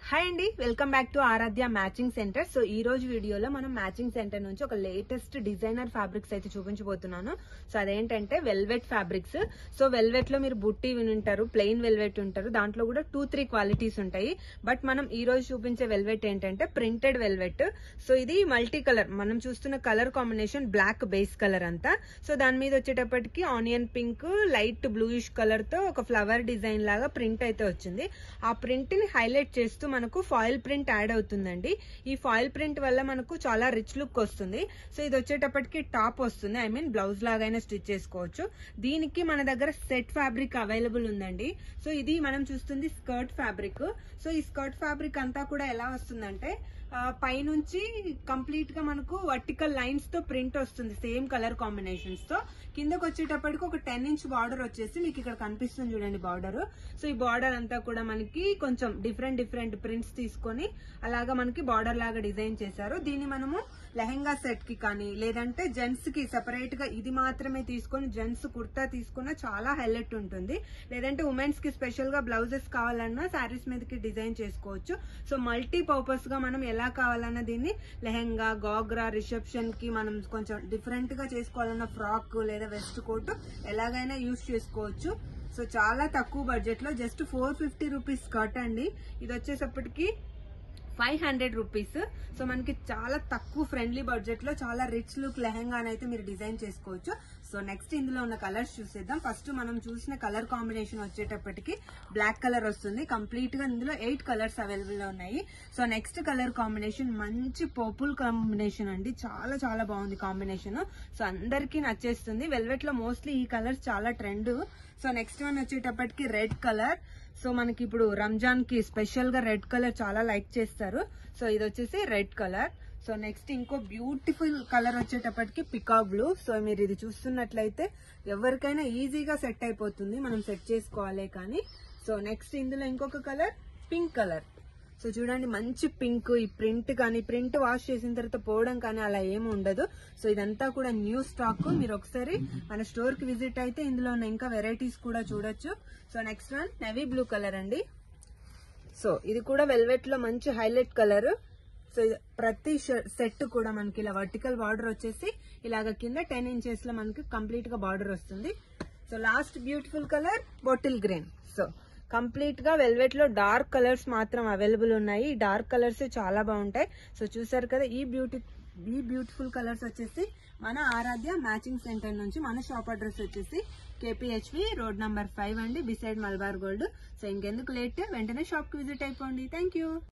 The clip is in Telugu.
హాయ్ అండి welcome back to Aaradhya matching centre so ఈ రోజు వీడియోలో మనం మ్యాచింగ్ సెంటర్ నుంచి ఒక లేటెస్ట్ డిజైనర్ ఫ్యాబ్రిక్స్ అయితే చూపించబోతున్నాను సో అదేంటంటే వెల్వెట్ ఫ్యాబ్రిక్స్ సో వెల్వెట్ లో మీరు బుట్టి వినుంటారు ప్లెయిన్ వెల్వెట్ ఉంటారు దాంట్లో కూడా టూ త్రీ క్వాలిటీస్ ఉంటాయి బట్ మనం ఈ రోజు చూపించే వెల్వెట్ ఏంటంటే ప్రింటెడ్ వెల్వెట్ సో ఇది మల్టీ కలర్ మనం చూస్తున్న colour combination black base colour అంతా సో దాని మీద వచ్చేటప్పటికి onion pink light bluish colour తో ఒక ఫ్లవర్ డిజైన్ లాగా ప్రింట్ అయితే వచ్చింది ఆ ప్రింట్ ని హైలైట్ చేస్తూ మనకు ఫాయిల్ ప్రింట్ యాడ్ అవుతుందండి ఈ ఫాయిల్ ప్రింట్ వల్ల మనకు చాలా రిచ్ లుక్ వస్తుంది సో ఇది వచ్చేటప్పటికి టాప్ వస్తుంది ఐ మీన్ బ్లౌజ్ లాగైనా స్టిచ్ చేసుకోవచ్చు దీనికి మన దగ్గర సెట్ ఫ్యాబ్రిక్ అవైలబుల్ ఉందండి సో ఇది మనం చూస్తుంది స్కర్ట్ ఫ్యాబ్రిక్ సో ఈ స్కర్ట్ ఫ్యాబ్రిక్ అంతా కూడా ఎలా వస్తుందంటే ఆ, పైనుంచి కంప్లీట్ గా మనకు వర్టికల్ లైన్స్ తో ప్రింట్ వస్తుంది సేమ్ కలర్ కాంబినేషన్స్ తో కిందకి వచ్చేటప్పటికి ఒక టెన్ ఇంచ్ బార్డర్ వచ్చేసి మీకు ఇక్కడ కనిపిస్తుంది చూడండి బార్డర్ సో ఈ బార్డర్ అంతా కూడా మనకి కొంచెం డిఫరెంట్ డిఫరెంట్ ప్రింట్స్ తీసుకొని అలాగా మనకి బార్డర్ లాగా డిజైన్ చేశారు దీన్ని మనము లెహెంగా సెట్ కి కానీ లేదంటే జెంట్స్ కి సెపరేట్ గా ఇది మాత్రమే తీసుకొని జెంట్స్ కుర్తా తీసుకున్నా చాలా హైలైట్ ఉంటుంది లేదంటే ఉమెన్స్ కి స్పెషల్ గా బ్లౌజెస్ కావాలన్నా శారీస్ మీదకి డిజైన్ చేసుకోవచ్చు సో మల్టీ పర్పస్ గా మనం ఎలా కావాలన్నా దీన్ని లెహెంగా గాగ్రా రిసెప్షన్ కి మనం కొంచెం డిఫరెంట్ గా చేసుకోవాలన్న ఫ్రాక్ లేదా వెస్ట్ కోట్ ఎలాగైనా యూజ్ చేసుకోవచ్చు సో చాలా తక్కువ బడ్జెట్ లో just four fifty rupees skirt అండి ఇది వచ్చేసప్పటికి ఫైవ్ హండ్రెడ్ రూపీస్ సో మనకి చాలా తక్కువ ఫ్రెండ్లీ బడ్జెట్ లో చాలా రిచ్ లుక్ లెహంగా అయితే మీరు డిజైన్ చేసుకోవచ్చు సో నెక్స్ట్ ఇందులో ఉన్న కలర్స్ చూసేద్దాం ఫస్ట్ మనం చూసిన కలర్ కాంబినేషన్ వచ్చేటప్పటికి బ్లాక్ కలర్ వస్తుంది కంప్లీట్ గా ఇందులో ఎయిట్ కలర్స్ అవైలబుల్ లో ఉన్నాయి సో నెక్స్ట్ కలర్ కాంబినేషన్ మంచి పర్పుల్ కాంబినేషన్ అండి చాలా చాలా బాగుంది కాంబినేషన్ సో అందరికీ నచ్చేస్తుంది వెల్వెట్ లో మోస్ట్లీ ఈ కలర్స్ చాలా ట్రెండ్ సో నెక్స్ట్ వన్ వచ్చేటప్పటికి రెడ్ కలర్ సో మనకి ఇప్పుడు రంజాన్ కి స్పెషల్ గా రెడ్ కలర్ చాలా లైక్ చేస్తారు సో ఇది వచ్చేసి రెడ్ కలర్ సో నెక్స్ట్ ఇంకో బ్యూటిఫుల్ కలర్ వచ్చేటప్పటికి పికాక్ బ్లూ సో మీరు ఇది చూస్తున్నట్లయితే ఎవరికైనా ఈజీగా సెట్ అయిపోతుంది మనం సెట్ చేసుకోవాలి కానీ సో నెక్స్ట్ ఇందులో ఇంకొక కలర్ పింక్ కలర్ సో చూడండి మంచి పింక్ ఈ ప్రింట్ కానీ ప్రింట్ వాష్ చేసిన తర్వాత పోవడం కానీ అలా ఏమి ఉండదు సో ఇదంతా కూడా న్యూ స్టాక్ మీరు ఒకసారి మన స్టోర్ కి విజిట్ అయితే ఇందులో ఉన్న ఇంకా వెరైటీస్ కూడా చూడొచ్చు so next one navy blue colour అండి సో ఇది కూడా వెల్వెట్ లో మంచి హైలైట్ కలర్ సో ఇది ప్రతి సెట్ కూడా మనకి ఇలా వర్టికల్ బార్డర్ వచ్చేసి ఇలాగ కింద టెన్ ఇంచెస్ లో మనకి కంప్లీట్ గా బార్డర్ వస్తుంది so last beautiful colour bottle green so complete గా వెల్వెట్ లో డార్క్ కలర్స్ మాత్రం అవైలబుల్ ఉన్నాయి ఈ డార్క్ కలర్స్ చాలా బాగుంటాయి సో చూసారు కదా ఈ బ్యూటీ ఈ బ్యూటిఫుల్ కలర్స్ వచ్చేసి మన ఆరాధ్య మ్యాచింగ్ సెంటర్ నుంచి మన షాప్ అడ్రస్ వచ్చేసి కేపీహెచ్వి రోడ్ నంబర్ ఫైవ్ అండి బిసైడ్ మల్బార్ గోల్డ్ సో ఇంకెందుకు లేట్ వెంటనే షాప్ కి విజిట్ అయిపోండి థ్యాంక్ యూ